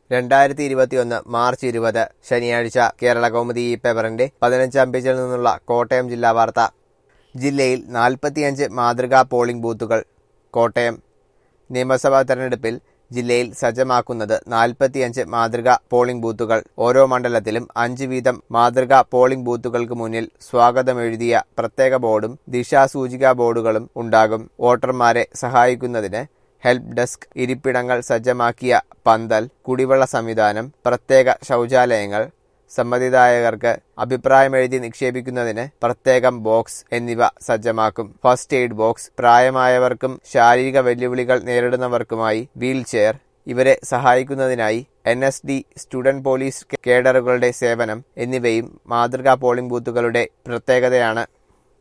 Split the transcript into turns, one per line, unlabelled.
രണ്ടായിരത്തി ഇരുപത്തിയൊന്ന് മാർച്ച് ഇരുപത് ശനിയാഴ്ച കേരള കൗമുദി ഈ പേപ്പറിന്റെ പതിനഞ്ചാം പേജിൽ നിന്നുള്ള കോട്ടയം ജില്ലാ വാർത്ത ജില്ലയിൽ നാൽപ്പത്തിയഞ്ച് മാതൃകാ പോളിംഗ് ബൂത്തുകൾ കോട്ടയം നിയമസഭാ തെരഞ്ഞെടുപ്പിൽ ജില്ലയിൽ സജ്ജമാക്കുന്നത് നാൽപ്പത്തിയഞ്ച് മാതൃകാ പോളിംഗ് ബൂത്തുകൾ ഓരോ മണ്ഡലത്തിലും അഞ്ച് വീതം മാതൃകാ പോളിംഗ് ബൂത്തുകൾക്ക് മുന്നിൽ സ്വാഗതമെഴുതിയ പ്രത്യേക ബോർഡും ദിശാസൂചികാ ബോർഡുകളും ഉണ്ടാകും വോട്ടർമാരെ സഹായിക്കുന്നതിന് ഹെൽപ്പ് ഡെസ്ക് ഇരിപ്പിടങ്ങൾ സജ്ജമാക്കിയ പന്തൽ കുടിവെള്ള സംവിധാനം പ്രത്യേക ശൗചാലയങ്ങൾ സമ്മതിദായകർക്ക് അഭിപ്രായമെഴുതി നിക്ഷേപിക്കുന്നതിന് പ്രത്യേകം ബോക്സ് എന്നിവ സജ്ജമാക്കും ഫസ്റ്റ് എയ്ഡ് ബോക്സ് പ്രായമായവർക്കും ശാരീരിക വെല്ലുവിളികൾ നേരിടുന്നവർക്കുമായി വീൽ ചെയർ ഇവരെ സഹായിക്കുന്നതിനായി N S D student police കേഡറുകളുടെ സേവനം എന്നിവയും മാതൃകാ പോളിംഗ് ബൂത്തുകളുടെ പ്രത്യേകതയാണ്